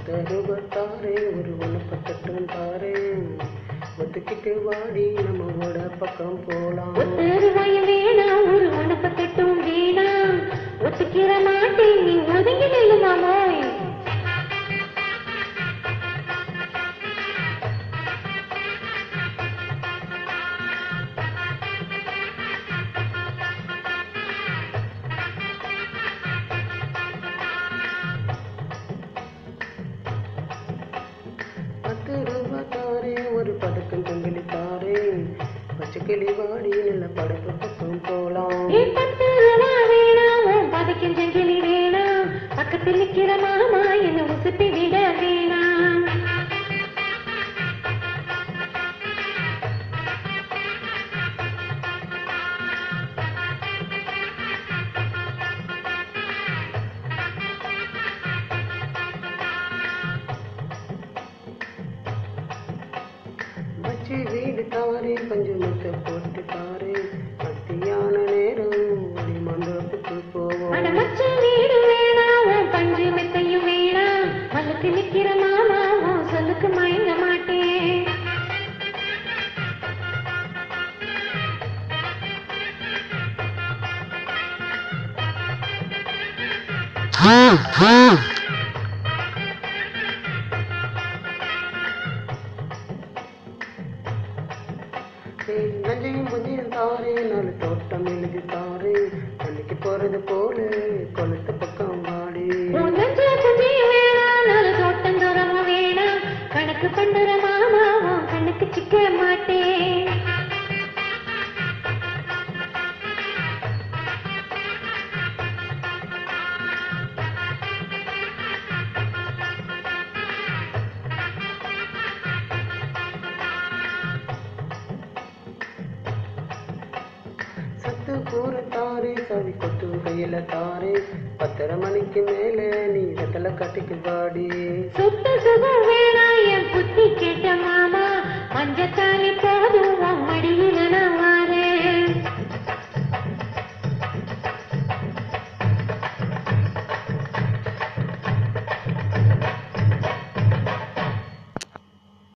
தருவத்தாரே ஒரு உணப்பத்தட்டும் தாரே ஒத்துக்கிட்டு வாடி நம்ம ஓட பக்கம் போலாம் ஒத்து ரூபாயும் வேணாம் ஒரு உனப்பத்தட்டும் வேணாம் ஒத்துக்கிற மாட்டேன் நீ ஒதுங்கி நில்லு மாமோய் பத்து ரூபா தாரே ஒரு பதக்கம் தொங்கலி தாரே பச்சை கிளி வாடி நல்ல படப்பு பக்கம் போலாம் ஏ பத்து ரூபா வேணாம் உன் பதைக்கும் செங்கிலி வேணாம் பக்கத்தில் நிக்கிற மாமா என்ன உசுப்பி விட வேணாம் வச்சு வீடு தாரே கொஞ்சம் முத்த போட்டு தாரே மத்தியான நேரம் அடி மண்டபத்துக்கு போவோம் அட மச்ச வீடு வேணாம் உன் பஞ்சு மெத்தையும் வேணாம் மல்லத்தில் நிக்கிற மாமா உன் சொல்லுக்கு மயங்க மாட்டேன் ஏய், நஞ்சையும் கொஞ்சம் தாரே நாலு தோட்டம் எழுதி தாரே தண்ணிக்கு போறது போல கொளுத்த பக்கம் வாடி உன் நெஞ்ச குஞ்சியும் வேணாம் நாலு தோட்டம் தூரமும் வேணாம் கணக்கு பண்ணுற மாமா உன் கண்ணுக்கு சிக்க மாட்டேன் சத்து கூற தாரே சவி கொத்து கையில தாரே பத்தரை மணிக்கு மேல நீ வெத்தலை கட்டிக்கு வாடி சுத்த சுகம் வேணாம் என் புத்தி கேட்ட மாமா மஞ்சத்தாலி போதும்